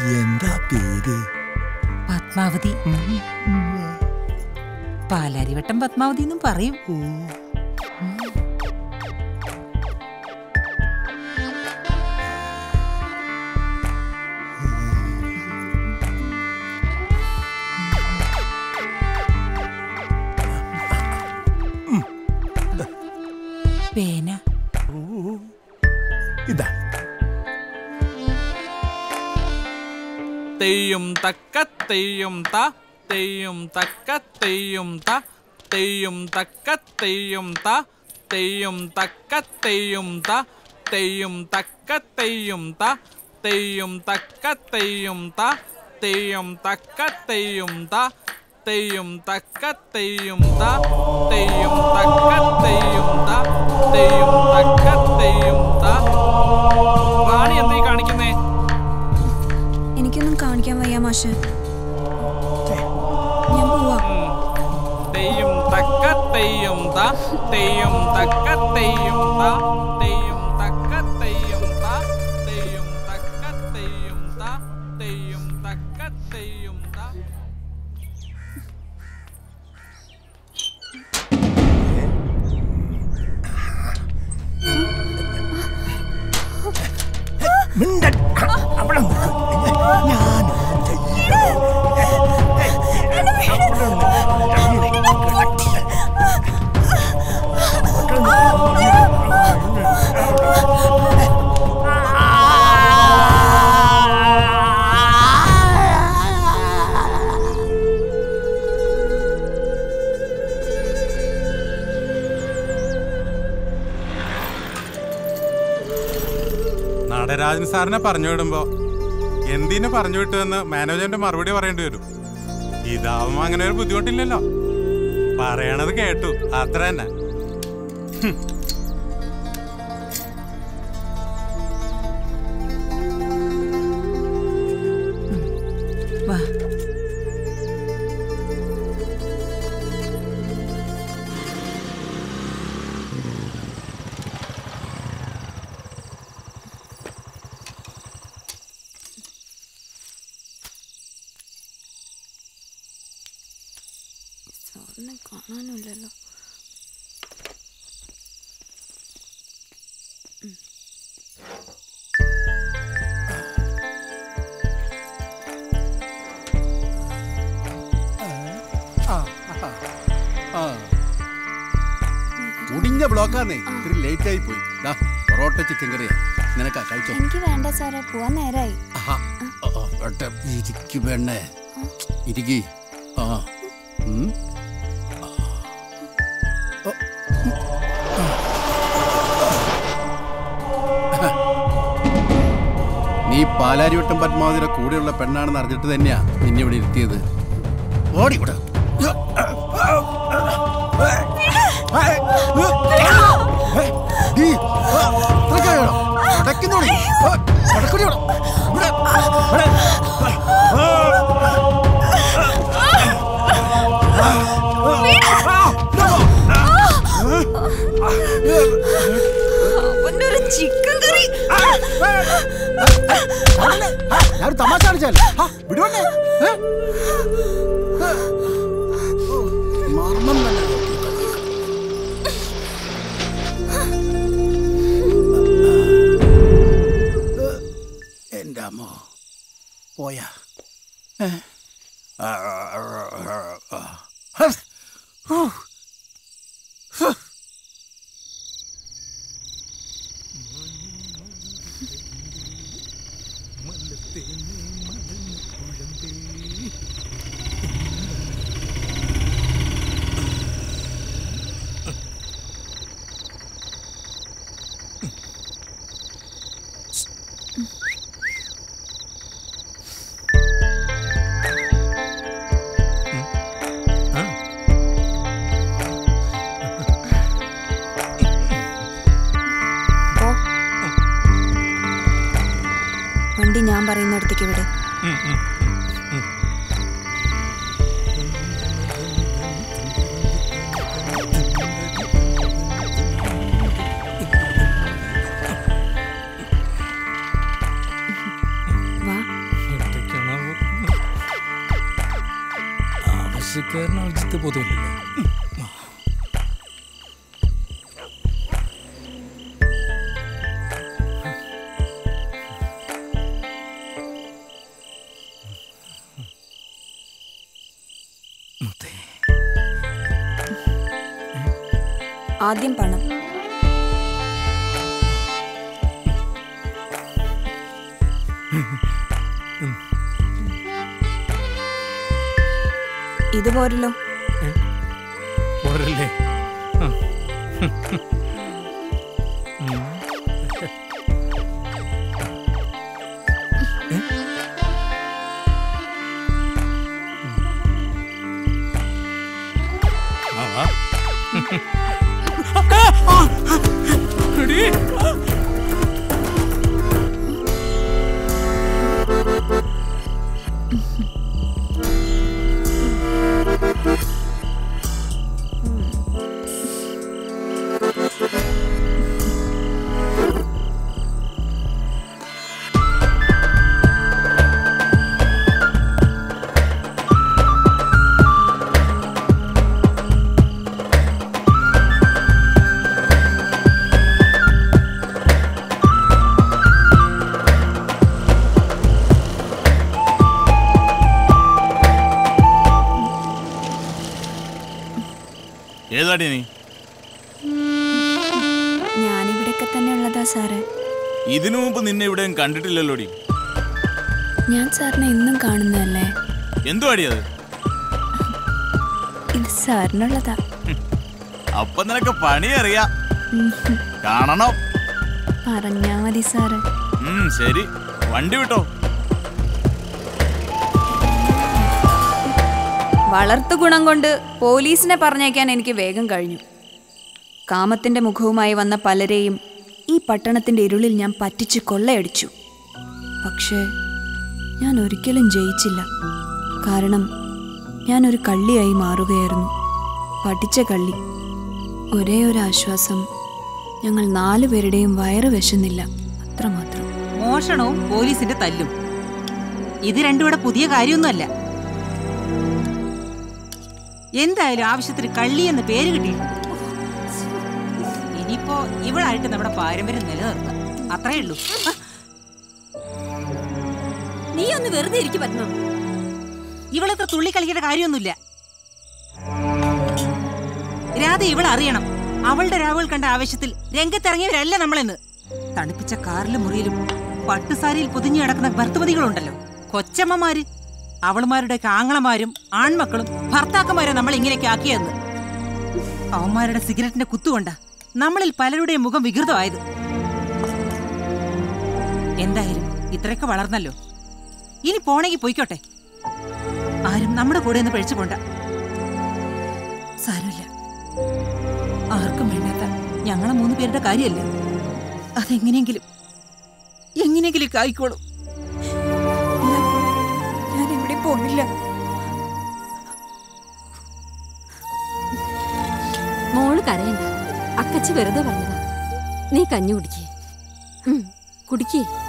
എന്താ പേര് പത്മാവതി പാലാരിവട്ടം പത്മാവതി എന്നും പറയും പേന ഇതാ തെയ്യും തക്ക തെയ്യും ത തെയ്യും തക്ക തെയ്യും ത തെയ്യും തക്ക തെയ്യും ത തെയ്യും തക്ക തെയ്യും ത തെയ്യും തക്ക തെയ്യും ത തെയ്യും തക്ക തെയ്യും ത തെയ്യും തക്ക തെയ്യും ത തെയ്യും തക്ക തെയ്യും ത തെയ്യും തക്ക തെയ്യും ത തെയ്യും തക്ക തെയ്യും ത റാണി എന്തീ കാണിക്കുന്നേ എനിക്കൊന്നും കാണിക്കാൻ വയ്യ മാഷ് ഞാൻ പോവാ തെയ്യം തക്ക തെയ്യം ത തെയ്യം തക്ക തെയ്യം ത തെയ്യം തക്ക തെയ്യം ത തെയ്യം തക്ക തെയ്യം ത തെയ്യം തക്ക തെയ്യം ത മിണ്ടൻ അവിടെ നിൽക്ക്. ഞാൻ നടരാജൻ സാറിനെ പറഞ്ഞു വിടുമ്പോ എന്തിനു പറഞ്ഞു വിട്ടുവെന്ന് മാനേജറിന്റെ മറുപടി പറയേണ്ടി വരും ഇതാവുമ്പോ അങ്ങനെ ഒരു ബുദ്ധിമുട്ടില്ലല്ലോ പറയണത് കേട്ടു അത്ര തന്നെ വാ സാറിനെ കാണാനില്ലല്ലോ മുടിഞ്ഞ ബ്ലോക്കാന്നേ ഇത്തിരി ലേറ്റ് ആയി പോയി ദാ പൊറോട്ട ചിക്കൻ കറിയാ നിനക്കാ കഴിച്ചോ എനിക്ക് വേണ്ട സാറേ പോവാൻ നേരായി ആഹാ. ആ, ആ, വട്ടെ. ഇരിക്ക് പെണ്ണേ ഇരിക്കി ആ ഉം. ആ. ഓ. നീ പാലാരിവട്ടം പത്മാവതിയുടെ കൂടെയുള്ള പെണ്ണാണെന്ന് അറിഞ്ഞിട്ട് തന്നെയാ നിന്നെ ഇവിടെ ഇരുത്തിയത് ഓടി ഇവിടെ നീ, ആ, ഇത്രയ്ക്കായോ? അടയ്ക്കുന്നോടി. ആ, അടക്കടി ഇവിടെ. ഇവിടെ. ഇവിടെ. അവനൊരു ചിക്കൻ കറി ഞാൻ തമാശ കാണിച്ചാൽ വിടുവണ്ടേ ഏ? ഏ? ഓ, മർമ്മം തന്നെ എന്റെ അമ്മോ പോയാ ഏ? ആ, ആ, ആ, ആ. ഹ്. ഹൂ. ഹ്. വണ്ടി ഞാൻ പറയുന്നിടത്തേക്ക് വിട് വാ ആവശ്യക്കാരന് ആവശ്യത്തെ ബോധമില്ലല്ലോ മുത്തേ ആദ്യം പണം ഇത് പോരല്ലോ പോരല്ലേ ആ. ഉം. ഏ? ആ, വാ. എടീ. ഏതാടി നീ ഞാനിവിടെയൊക്കെ തന്നെ ഉള്ളതാ സാറേ ഇതിനു മുമ്പ് നിന്നെ ഇവിടെയും കണ്ടിട്ടില്ലല്ലോടി ഞാൻ സാറിനെ എന്നും കാണുന്നതല്ലേ എന്തുവാടി അത് ഇത് സാറിനുള്ളതാ അപ്പൊ നിനക്ക് പണി അറിയാം കാണണം പറഞ്ഞാ മതി സാറ് ഉം ശരി വണ്ടി വിട്ടോ വളർത്തു ഗുണം കൊണ്ട് പോലീസിനെ പറഞ്ഞേക്കാൻ എനിക്ക് വേഗം കഴിഞ്ഞു കാമത്തിന്റെ മുഖവുമായി വന്ന പലരെയും ഈ പട്ടണത്തിന്റെ ഇരുളിൽ ഞാൻ പറ്റിച്ച് കൊള്ളയടിച്ചു പക്ഷേ ഞാൻ ഒരിക്കലും ജയിച്ചില്ല കാരണം ഞാൻ ഒരു കള്ളിയായി മാറുകയായിരുന്നു പഠിച്ച കള്ളി ഒരേ ഒരു ആശ്വാസം ഞങ്ങൾ നാലുപേരുടെയും വയറ് വിശന്നില്ല അത്രമാത്രം മോഷണവും പോലീസിന്റെ തല്ലും ഇത് രണ്ടും ഇവിടെ പുതിയ കാര്യമൊന്നുമല്ല എന്തായാലും ആവശ്യത്തിന് കള്ളി എന്ന് പേര് കിട്ടിയിട്ടുണ്ട് ഇനിയിപ്പോ ഇവളായിട്ട് നമ്മുടെ പാരമ്പര്യം നിലനിർത്താം അത്രേ ഉള്ളൂ ആ, നീ ഒന്ന് വെറുതെ ഇരിക്കും പത്മ ഇവളത്ര തുള്ളി കളിക്കേണ്ട കാര്യമൊന്നുമില്ല രാധ ഇവൾ അറിയണം അവളുടെ രാവുകൾ കണ്ട ആവശ്യത്തിൽ രംഗത്തിറങ്ങിയവരല്ല നമ്മളെന്ന് തണുപ്പിച്ച കാറിലും മുറിയിലും പട്ടുസാരിയിൽ പൊതിഞ്ഞു കിടക്കുന്ന ഭർത്തപതികളുണ്ടല്ലോ കൊച്ചമ്മമാര് അവളുമാരുടെ ആങ്ങളമാരും ആൺമക്കളും ഭർത്താക്കന്മാരും നമ്മൾ ഇങ്ങനെയൊക്കെ ആക്കിയെന്ന് അവന്മാരുടെ സിഗരറ്റിന്റെ കുത്തുകൊണ്ട നമ്മളിൽ പലരുടെയും മുഖം വികൃതമായത് എന്തായാലും ഇത്രയൊക്കെ വളർന്നല്ലോ ഇനി പോണെങ്കി പോയിക്കോട്ടെ ആരും നമ്മുടെ കൂടെ ഒന്ന് പഴിച്ചു പോണ്ട സാരമില്ല ആർക്കും വേണ്ടാത്ത ഞങ്ങളെ മൂന്ന് പേരുടെ കാര്യമല്ലേ അതെങ്ങനെയെങ്കിലും എങ്ങനെയെങ്കിലും കായിക്കോളും ഞാൻ എവിടെ പോണില്ല മോള് കരയണ്ട അക്കച്ചി വെറുതെ പറഞ്ഞതാ നീ കഞ്ഞി കുടിക്കേ കുടിക്കേ